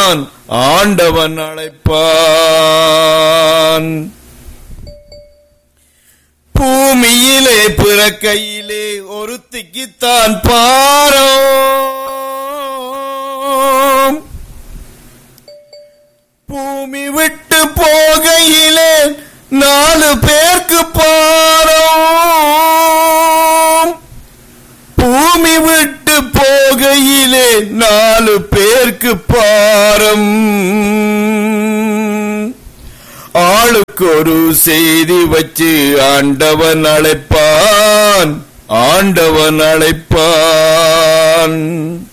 அழைப்பான் ஆண்டவன் அழைப்பான் பூமியிலே பிறக்கையிலே ஒருத்திக்குத்தான் பாரம் பூமி விட்டு போகையிலே நாலு பேருக்கு பாரம் பூமி விட்டு போகையிலே நாலு பேருக்கு பாரம் ஆளுக்கு ஒரு செய்தி வச்சு ஆண்டவன் அழைப்பான் ஆண்டவன் அழைப்பான்